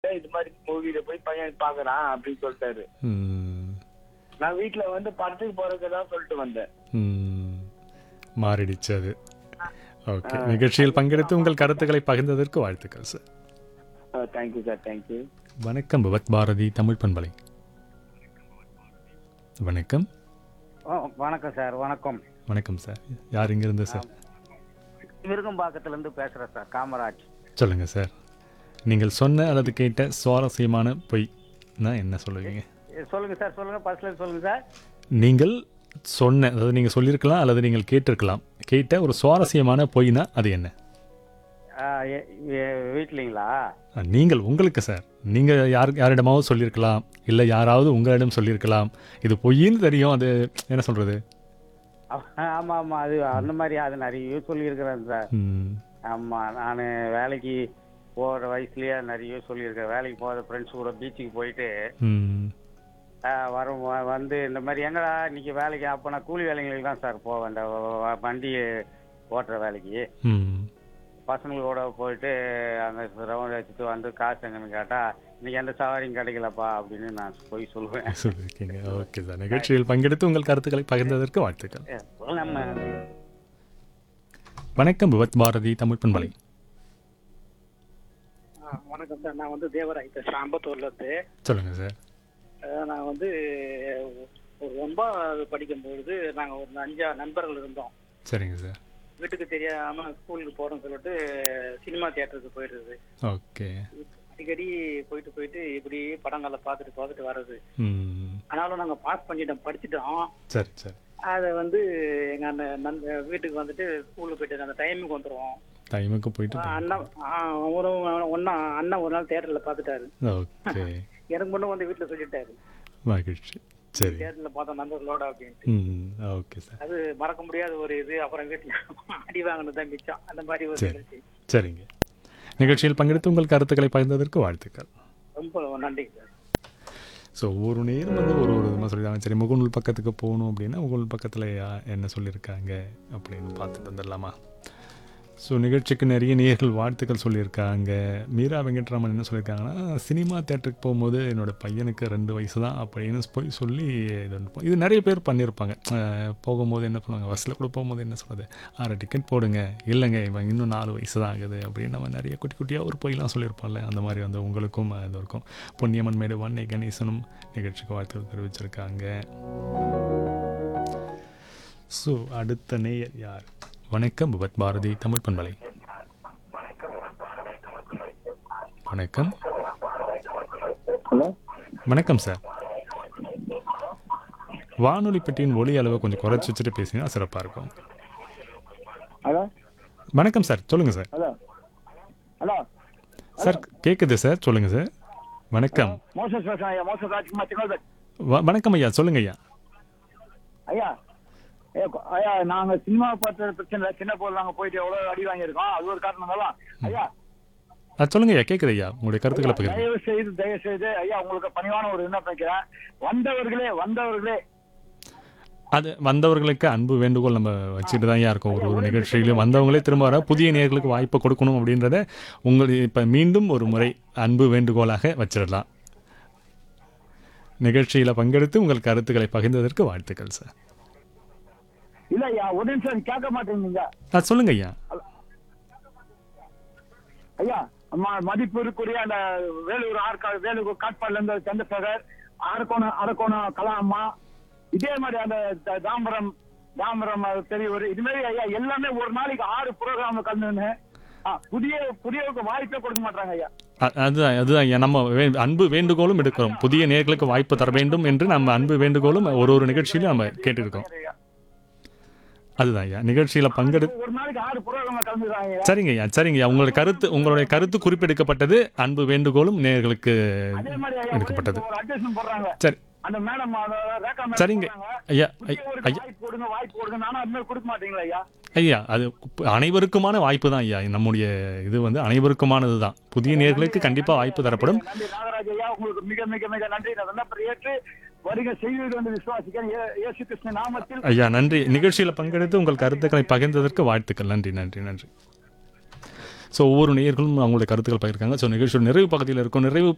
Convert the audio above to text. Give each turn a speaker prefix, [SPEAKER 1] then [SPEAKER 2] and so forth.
[SPEAKER 1] இது மாதிரி மூவில போய் பையன் பாக்குறான் அப்படின்னு சொல்லிட்டாரு
[SPEAKER 2] ம்,
[SPEAKER 1] நான் வீட்டுல வந்து படத்துக்கு போறதுக்கு தான் சொல்லிட்டு வந்தேன்
[SPEAKER 2] ம். மாறிடுச்சு அது ஓகே நிகழ்ச்சியில் பங்கெடுத்து உங்கள் கருத்துக்களை பகிர்ந்ததற்கு வாழ்த்துக்கள் சார்
[SPEAKER 1] தேங்க்யூ சார் தேங்க்யூ
[SPEAKER 2] வணக்கம் பவத் பாரதி தமிழ் பண்பலை வணக்கம்
[SPEAKER 3] ஆ, வணக்கம் சார் வணக்கம்
[SPEAKER 2] வணக்கம் சார் யார் இங்கிருந்து சார்
[SPEAKER 3] விருகம்பாக்கத்துல இருந்து பேசுறேன் சார் காமராஜ்
[SPEAKER 2] சொல்லுங்க சார் நீங்கள் சொன்ன அல்லது கேட்ட சுவாரஸ்யமான பொய்னா என்ன சொல்லுவீங்க
[SPEAKER 3] ஏ, சொல்லுங்க சார் சொல்லுங்க ஃபர்ஸ்ட்ல சொல்லுங்க சார்
[SPEAKER 2] நீங்கள் சொன்ன அதாவது நீங்கள் சொல்லியிருக்கலாம் அல்லது நீங்கள் கேட்டிருக்கலாம் கேட்ட ஒரு சுவாரஸ்யமான பொய்னா அது என்ன
[SPEAKER 3] ஆ, எ- எ- வீட்லீங்களா
[SPEAKER 2] அஹ், நீங்கள் உங்களுக்கு சார் நீங்கள் யார் யாரிடமாவது சொல்லியிருக்கலாம் இல்லை யாராவது உங்களிடம் சொல்லியிருக்கலாம் இது பொய்ன்னு தெரியும் அது என்ன சொல்கிறது
[SPEAKER 3] ஆமா ஆமா அது அந்த மாதிரி அது நிறைய சொல்லியிருக்கிறேன் சார் ஆமா நான் வேலைக்கு போற வயசுலயே நிறைய சொல்லியிருக்கேன் வேலைக்கு போகிற ஃப்ரெண்ட்ஸ் கூட பீச்சுக்கு போயிட்டு ஆ, வரும் வ- வந்து இந்த மாதிரி எங்கடா இன்னைக்கு வேலைக்கு அப்போ நான் கூலி வேலைங்களுக்கு தான் சார் போவேன் இந்த வ- வ- வண்டி ஓட்டுற வேலைக்கு பசங்களோட போயிட்டு அங்கே ரவுண்ட் அடிச்சுட்டு வந்து காசு எங்கன்னு கேட்டால் இன்னைக்கு எந்த சவாரியும் கிடைக்கலப்பா அப்படின்னு நான் போய் சொல்லுவேன்
[SPEAKER 2] சொல்லியிருக்கீங்க ஓகே சார் நிகழ்ச்சியில் பங்கெடுத்து உங்கள் கருத்துக்களை பகிர்ந்ததற்கு வாழ்த்துக்கள்
[SPEAKER 3] ஏ, நம்ம
[SPEAKER 2] வணக்கம் விவத் பாரதி தமிழ் பண்பலை
[SPEAKER 4] ஆ, வணக்கம் சார் நான் வந்து தேவராய் பேசுறேன் அம்பத்தூர்ல இருந்து
[SPEAKER 2] சொல்லுங்கள் சார்
[SPEAKER 4] அஹ் நான் வந்து ஒரு ஒன்பதாவது படிக்கும்பொழுது நாங்க ஒரு அஞ்சா நண்பர்கள் இருந்தோம்
[SPEAKER 2] சரிங்க சார்
[SPEAKER 4] வீட்டுக்கு தெரியாம ஸ்கூலுக்கு போறோம்னு சொல்லிட்டு சினிமா தியேட்டருக்கு போயிடுறது
[SPEAKER 2] ஓகே
[SPEAKER 4] அடிக்கடி போயிட்டு போயிட்டு இப்படி படங்களை பார்த்துட்டு பார்த்துட்டு வர்றது
[SPEAKER 2] ம்
[SPEAKER 4] ஆனாலும் நாங்க பாஸ் பண்ணிட்டோம் படிச்சுட்டோம்
[SPEAKER 2] சரி சரி
[SPEAKER 4] அதை வந்து எங்க அந்த நண்ப வீட்டுக்கு வந்துட்டு ஸ்கூலுக்கு போயிட்டு அந்த டைமுக்கு வந்துருவோம்
[SPEAKER 2] டைமுக்கு போயிட்டு
[SPEAKER 4] அண்ணன் ஆ, ஒரு ஒன்னா அண்ணன் ஒரு நாள் தியேட்டர்ல பார்த்துட்டாரு
[SPEAKER 2] ஓகே
[SPEAKER 4] எனக்கு மட்டும் வந்து வீட்டுல சொல்லிட்டாரு
[SPEAKER 2] மகிழ்ச்சி சரி
[SPEAKER 4] தியேட்டர்ல பார்த்தோம் நண்பர்களோட அப்படின்ட்டு
[SPEAKER 2] ம் ஓகே சார்
[SPEAKER 4] அது மறக்க முடியாத ஒரு இது அப்புறம் வீட்டுல அடி வாங்கினது தான் மிச்சம் அந்த மாதிரி ஒரு
[SPEAKER 2] சரி.
[SPEAKER 4] நிகழ்ச்சி
[SPEAKER 2] சரிங்க நிகழ்ச்சியில் பங்கெடுத்து உங்கள் கருத்துக்களை பகிர்ந்ததற்கு வாழ்த்துக்கள்
[SPEAKER 4] ரொம்ப நன்றிங்க சார்
[SPEAKER 2] ஸோ ஒரு நேரம் வந்து ஒரு ஒரு விதமாக சொல்லியிருக்காங்க சரி முகநூல் பக்கத்துக்கு போகணும் அப்படின்னா முகநூல் பக்கத்தில் என்ன சொல்லியிருக்காங்க அப்படின்னு பார்த்துட்டு வந்துடலாமா ஸோ நிகழ்ச்சிக்கு நிறைய நேர்கள் வாழ்த்துக்கள் சொல்லியிருக்காங்க மீரா வெங்கட்ராமன் என்ன சொல்லியிருக்காங்கன்னா சினிமா தேட்டருக்கு போகும்போது என்னோட பையனுக்கு ரெண்டு வயசு தான் அப்படின்னு போய் சொல்லி இது வந்து- இது நிறைய பேர் பண்ணியிருப்பாங்க அஹ் போகும்போது என்ன பண்ணுவாங்க பஸ்ஸில் கூட போகும்போது என்ன சொல்கிறது ஆறு டிக்கெட் போடுங்க இல்லைங்க இவன் இன்னும் நாலு வயசு தான் ஆகுது அப்படின்னு நம்ம நிறைய குட்டி குட்டியாக ஒரு பொய்லாம் சொல்லியிருப்போம்ல அந்த மாதிரி வந்து உங்களுக்கும் இது இருக்கும் பொன்னியம்மன் மேடு வன்னை கணேசனும் நிகழ்ச்சிக்கு வாழ்த்து தெரிவிச்சிருக்காங்க ஸோ அடுத்த நேயர் யார் வணக்கம் விபத் பாரதி தமிழ் பண்பலை வணக்கம்
[SPEAKER 1] ஹலோ
[SPEAKER 2] வணக்கம் சார் வானொலி பெட்டியின் ஒலி அளவை கொஞ்சம் குறைச்சி வச்சுட்டு பேசினா சிறப்பாக இருக்கும்
[SPEAKER 1] ஹலோ
[SPEAKER 2] வணக்கம் சார் சொல்லுங்கள் சார்
[SPEAKER 1] ஹலோ ஹலோ
[SPEAKER 2] சார் கேட்குது சார் சொல்லுங்கள் சார் வணக்கம்
[SPEAKER 1] மோசஸ் பேசுறேன் ஐயா மோசஸ் ராஜ்குமார் திகழ்பட்
[SPEAKER 2] வ- வணக்கம் ஐயா சொல்லுங்க ஐயா
[SPEAKER 1] ஐயா ஐயா, கொ- ஐயா நாங்க சினிமா பார்த்த பிரச்சனை இல்லை சின்ன போது நாங்க போயிட்டு எவ்வளவு அடி வாங்கியிருக்கோம் அது ஒரு காரணம் தான் ஐயா
[SPEAKER 2] ஆ சொல்லுங்க ஐயா கேட்குது ஐயா உங்களுடைய கருத்துக்களை பகிர்ந்து
[SPEAKER 1] தயவு செய்து தயவு செய்து ஐயா உங்களுக்கு பணிவான ஒரு விண்ணப்பம் வைக்கிறேன் வந்தவர்களே வந்தவர்களே
[SPEAKER 2] அது வந்தவர்களுக்கு அன்பு வேண்டுகோள் நம்ம வச்சுட்டு தான் ஐயா இருக்கோம் ஒரு ஒரு நிகழ்ச்சியிலும் வந்தவங்களே திரும்ப வர புதிய நேர்களுக்கு வாய்ப்பு கொடுக்கணும் அப்படின்றத உங்கள் இப்போ மீண்டும் ஒரு முறை அன்பு வேண்டுகோளாக வச்சிடலாம் நிகழ்ச்சியில் பங்கெடுத்து உங்கள் கருத்துக்களை பகிர்ந்ததற்கு வாழ்த்துக்கள் சார்
[SPEAKER 1] இல்ல ஐயா ஒரு நிமிஷம் கேட்க மாட்டேங்குங்க
[SPEAKER 2] ஆ சொல்லுங்க ஐயா
[SPEAKER 1] ஐயா ம- மதிப்பிற்குரிய அந்த வேலூர் ஆற்காடு வேலூர் காட்பாடுல இருந்து சந்திரசேகர் அரக்கோணம் அரக்கோணம் கலாம்மா இதே மாதிரி அந்த த- தாம்பரம் தாம்பரம் அது பெரியவர் இது மாதிரி ஐயா எல்லாமே ஒரு நாளைக்கு ஆறு ப்ரோக்ராம் கலந்துன்னு ஆ, புதிய புதியவருக்கு வாய்ப்பே கொடுக்க மாட்டாங்க ஐயா
[SPEAKER 2] அ- அதுதான் அதுதான் ஐயா நம்ம வே- அன்பு வேண்டுகோளும் எடுக்கிறோம் புதிய நேர்களுக்கு வாய்ப்பு தர வேண்டும் என்று நம்ம அன்பு வேண்டுகோளும் ஒரு ஒரு நிகழ்ச்சியிலும் நம்ம கேட்டிருக்கோம்
[SPEAKER 1] ஐயா.
[SPEAKER 2] அதுதான் ஐயா நிகழ்ச்சியில் பங்கெடு
[SPEAKER 1] ஒரு நாளைக்கு ஆறு ப்ரோக்ராம் கலந்துக்கிறாங்க ஐயா.
[SPEAKER 2] சரிங்க ஐயா சரிங்க ஐயா உங்களுடைய கருத்து உங்களுடைய கருத்து குறிப்பெடுக்கப்பட்டது அன்பு வேண்டுகோளும் நேர்களுக்கு
[SPEAKER 1] அதே மாதிரி ஐயா
[SPEAKER 2] எடுக்கப்பட்டது
[SPEAKER 1] ஒரு அட்வைஸ் போடுறாங்க
[SPEAKER 2] சரி
[SPEAKER 1] அந்த மேடம் ரேகா மேடம்
[SPEAKER 2] சரிங்க
[SPEAKER 1] சொல்றாங்க,
[SPEAKER 2] ஐயா ஐ-
[SPEAKER 1] புதியவருக்கு
[SPEAKER 2] ஐயா
[SPEAKER 1] வாய்ப்பு கொடுங்க வாய்ப்பு கொடுங்க நானும் அது மாதிரி கொடுக்க மாட்டீங்களா ஐயா
[SPEAKER 2] ஐயா அது கு- அனைவருக்குமான வாய்ப்பு தான் ஐயா நம்முடைய இது வந்து அனைவருக்குமானது தான் புதிய நேர்களுக்கு கண்டிப்பாக வாய்ப்பு தரப்படும்
[SPEAKER 1] நன்றி நாகராஜ் ஐயா உங்களுக்கு மிக மிக மிக நன்றி நான் விண்ணப்பத்தை ஏற்று வருகை செய்வது வந்து விசுவாசிக்கிறேன் ஏ- இயேசு கிருஷ்ண நாமத்தில்
[SPEAKER 2] ஐயா நன்றி நிகழ்ச்சியில் பங்கெடுத்து உங்கள் கருத்துக்களை பகிர்ந்ததற்கு வாழ்த்துக்கள் நன்றி நன்றி நன்றி ஸோ ஒவ்வொரு நேயர்களும் அவங்களுடைய கருத்துக்கள் பகிர்க்காங்க ஸோ நிகழ்ச்சியோட நிறைவு பகுதியில் இருக்கும் நிறைவு